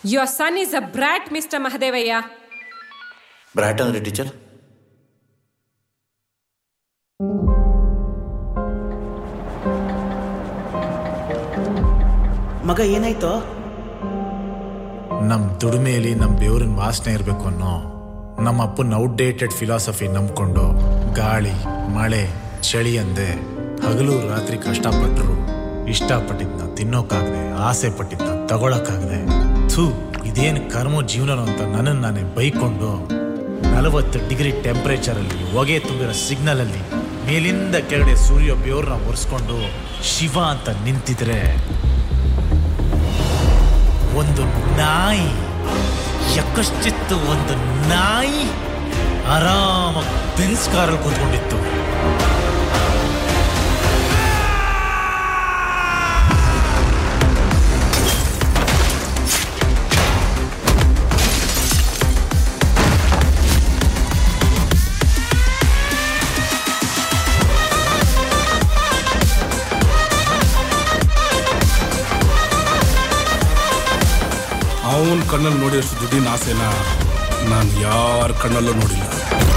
Your son is a brat, Mr. Mahadevaya. Brat ಅಂದ್ರೆ teacher ಮಗ ಏನಾಯ್ತು ನಮ್ ದುಡಿಮೆಯಲ್ಲಿ ನಮ್ ಬೆವರಿನ ವಾಸನೆ ಇರಬೇಕು ಅನ್ನೋ ನಮ್ಮ ಅಪ್ಪನ ಔಟ್ಡೇಟೆಡ್ ಫಿಲಾಸಫಿ ನಂಬ್ಕೊಂಡು ಗಾಳಿ ಮಳೆ ಚಳಿ ಅಂದೆ ಹಗಲು ರಾತ್ರಿ ಕಷ್ಟಪಟ್ಟರು ಇಷ್ಟಪಟ್ಟಿದ್ನ ತಿನ್ನೋಕ್ಕಾಗದೆ ಆಸೆ ಪಟ್ಟಿದ್ನ ತಗೊಳಕ್ಕಾಗದೆ ಥೂ ಇದೇನ್ ಕರ್ಮ ಜೀವನ ಅಂತ ನನ್ನನ್ನು ನಾನೇ ಬೈಕೊಂಡು ನಲವತ್ತು ಡಿಗ್ರಿ ಟೆಂಪರೇಚರ್ ಅಲ್ಲಿ ಹೊಗೆ ತುಂಬಿರೋ ಸಿಗ್ನಲ್ ಅಲ್ಲಿ ಮೇಲಿಂದ ಕೆಳಗಡೆ ಸೂರ್ಯ ಬೆವ್ರನ್ನ ಒರೆಸ್ಕೊಂಡು ಶಿವ ಅಂತ ನಿಂತಿದ್ರೆ ಒಂದು ನಾಯಿ ಯಕ್ಕಶ್ಚಿತ್ತು ಒಂದು ನಾಯಿ ಆರಾಮಾಗಿ ಬೆನ್ಸ್ ಕಾರಲ್ಲಿ ಕೂತ್ಕೊಂಡಿತ್ತು ಅವನ ಕಣ್ಣಲ್ಲಿ ನೋಡಿದಷ್ಟು ದುಡ್ಡಿನ ಆಸೆನ ನಾನು ಯಾರ ಕಣ್ಣಲ್ಲೂ ನೋಡಿಲ್ಲ